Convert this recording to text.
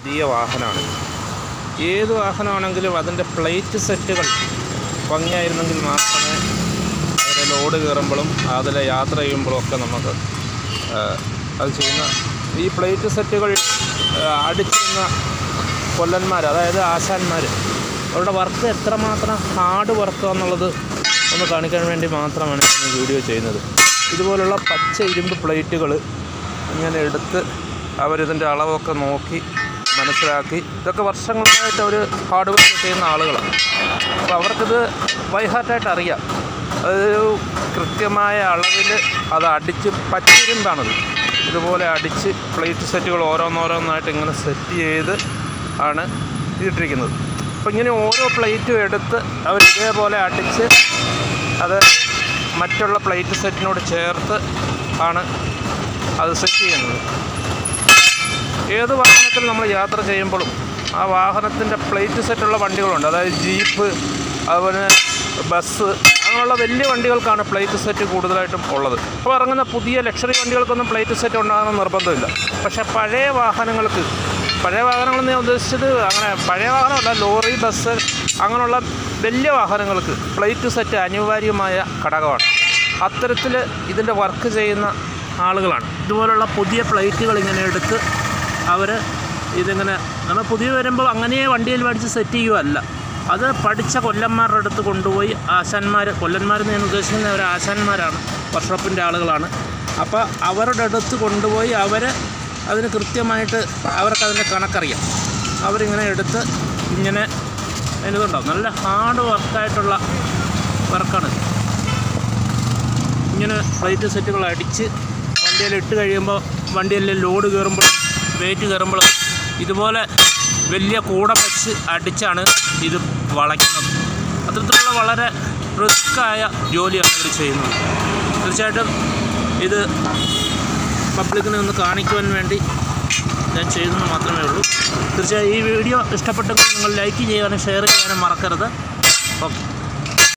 പുതിയ വാഹനമാണ് ഏത് വാഹനമാണെങ്കിലും അതിൻ്റെ പ്ലേറ്റ് സെറ്റുകൾ ഭംഗിയായിരുന്നെങ്കിൽ മാത്രമേ അതിലെ ലോഡ് കയറുമ്പോഴും അതിലെ യാത്ര ചെയ്യുമ്പോഴും ഒക്കെ നമുക്ക് ആ, അത് ചെയ്യുന്ന ഈ പ്ലേറ്റ് സെറ്റുകൾ ആ, അടിച്ചിരുന്ന കൊല്ലന്മാർ അതായത് ആശാന്മാർ അവരുടെ വർക്ക് എത്രമാത്രം ഹാർഡ് വർക്ക് എന്നുള്ളത് ഒന്ന് കാണിക്കാൻ വേണ്ടി മാത്രമാണ് ഞാൻ ഈ വീഡിയോ ചെയ്യുന്നത് ഇതുപോലുള്ള പച്ച ഇരുമ്പ് പ്ലേറ്റുകൾ ഇങ്ങനെ എടുത്ത് അവരിതിൻ്റെ അളവൊക്കെ നോക്കി മനസ്സിലാക്കി ഇതൊക്കെ വർഷങ്ങളായിട്ട് അവർ ഹാർഡ് വർക്ക് ചെയ്യുന്ന ആളുകളാണ് അപ്പോൾ അവർക്കിത് ബൈഹാർട്ടായിട്ട് അറിയാം അതൊരു കൃത്യമായ അളവിൽ അത് അടിച്ച് പച്ചിരുമ്പാണത് ഇതുപോലെ അടിച്ച് പ്ലേറ്റ് സെറ്റുകൾ ഓരോന്നോരോന്നായിട്ട് ഇങ്ങനെ സെറ്റ് ചെയ്ത് ആണ് ഇട്ടിരിക്കുന്നത് അപ്പോൾ ഇങ്ങനെ ഓരോ പ്ലേറ്റും എടുത്ത് അവർ ഇതേപോലെ അടിച്ച് അത് മറ്റുള്ള പ്ലേറ്റ് സെറ്റിനോട് ചേർത്ത് ആണ് അത് സെറ്റ് ചെയ്യുന്നത് ഏത് വാഹനത്തിൽ നമ്മൾ യാത്ര ചെയ്യുമ്പോഴും ആ വാഹനത്തിൻ്റെ പ്ലേറ്റ് സെറ്റുള്ള വണ്ടികളുണ്ട് അതായത് ജീപ്പ് അതുപോലെ ബസ് അങ്ങനെയുള്ള വലിയ വണ്ടികൾക്കാണ് പ്ലേറ്റ് സെറ്റ് കൂടുതലായിട്ടും ഉള്ളത് അപ്പോൾ ഇറങ്ങുന്ന പുതിയ ലക്ഷറി വണ്ടികൾക്കൊന്നും പ്ലേറ്റ് സെറ്റ് ഉണ്ടാകണമെന്ന് നിർബന്ധമില്ല പക്ഷേ പഴയ വാഹനങ്ങൾക്ക് പഴയ വാഹനങ്ങളെന്ന് ഞാൻ ഉദ്ദേശിച്ചത് അങ്ങനെ പഴയ വാഹനമല്ല ലോറി ബസ് അങ്ങനെയുള്ള വലിയ വാഹനങ്ങൾക്ക് പ്ലേറ്റ് സെറ്റ് അനിവാര്യമായ ഘടകമാണ് അത്തരത്തിൽ ഇതിൻ്റെ വർക്ക് ചെയ്യുന്ന ആളുകളാണ് ഇതുപോലുള്ള പുതിയ പ്ലേറ്റുകൾ ഇങ്ങനെ എടുത്ത് അവർ ഇതിങ്ങനെ നമ്മൾ പുതിയ വരുമ്പോൾ അങ്ങനെ വണ്ടിയിൽ മേടിച്ച് സെറ്റ് ചെയ്യുകയല്ല അത് പഠിച്ച കൊല്ലന്മാരുടെ അടുത്ത് കൊണ്ടുപോയി ആശാന്മാർ കൊല്ലന്മാരെന്ന് ഞാൻ ഉദ്ദേശിക്കുന്നത് അവർ ആശാന്മാരാണ് വർക്ക്ഷോപ്പിൻ്റെ ആളുകളാണ് അപ്പോൾ അവരുടെ അടുത്ത് കൊണ്ടുപോയി അവർ അതിന് കൃത്യമായിട്ട് അവർക്ക് അതിൻ്റെ കണക്കറിയാം അവരിങ്ങനെ എടുത്ത് ഇങ്ങനെ അതിനിതുണ്ടാവും നല്ല ഹാർഡ് വർക്കായിട്ടുള്ള വർക്കാണിത് ഇങ്ങനെ പ്ലേറ്റ് സെറ്റുകൾ അടിച്ച് വണ്ടിയിൽ ഇട്ട് കഴിയുമ്പോൾ വണ്ടിയിൽ ലോഡ് കയറുമ്പോൾ വെയിറ്റ് കയറുമ്പോൾ ഇതുപോലെ വലിയ കൂട വെച്ച് അടിച്ചാണ് ഇത് വളയ്ക്കുന്നത് അത്തരത്തിലുള്ള വളരെ റിസ്ക്കായ ജോലിയാണ് ഇവർ ചെയ്യുന്നത് തീർച്ചയായിട്ടും ഇത് പബ്ലിക്കിനെ ഒന്ന് കാണിക്കുവാൻ വേണ്ടി ഞാൻ ചെയ്യുന്നത് മാത്രമേ ഉള്ളൂ തീർച്ചയായും ഈ വീഡിയോ ഇഷ്ടപ്പെട്ടെങ്കിൽ നിങ്ങൾ ലൈക്ക് ചെയ്യാനും ഷെയർ ചെയ്യാനും മറക്കരുത് ഓക്കെ